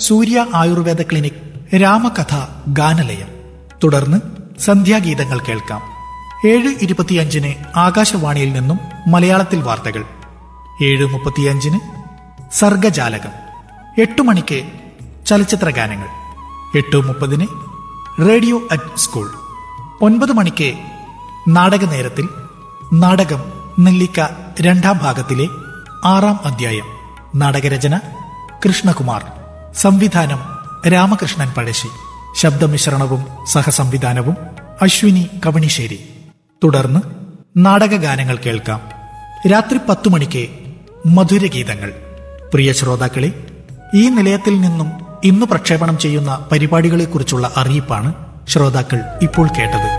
സൂര്യ Ayurveda clinic രാമകഥ ഗാനലയം തുടർന്ന് സന്ധ്യാഗീതങ്ങൾ കേൾക്കാം ഏഴ് ഇരുപത്തിയഞ്ചിന് ആകാശവാണിയിൽ നിന്നും മലയാളത്തിൽ വാർത്തകൾ ഏഴ് മുപ്പത്തിയഞ്ചിന് സർഗജാലകം എട്ടു മണിക്ക് ചലച്ചിത്ര ഗാനങ്ങൾ എട്ട് മുപ്പതിന് റേഡിയോ അറ്റ് സ്കൂൾ ഒൻപത് മണിക്ക് നാടക നേരത്തിൽ നാടകം നെല്ലിക്ക രണ്ടാം ഭാഗത്തിലെ ആറാം അധ്യായം നാടകരചന കൃഷ്ണകുമാർ സംവിധാനം രാമകൃഷ്ണൻ പഴശ്ശി ശബ്ദമിശ്രണവും സഹസംവിധാനവും അശ്വിനി കവണിശ്ശേരി തുടർന്ന് നാടകഗാനങ്ങൾ കേൾക്കാം രാത്രി പത്തു മണിക്ക് മധുരഗീതങ്ങൾ പ്രിയ ശ്രോതാക്കളെ ഈ നിലയത്തിൽ നിന്നും ഇന്ന് പ്രക്ഷേപണം ചെയ്യുന്ന പരിപാടികളെക്കുറിച്ചുള്ള അറിയിപ്പാണ് ശ്രോതാക്കൾ ഇപ്പോൾ കേട്ടത്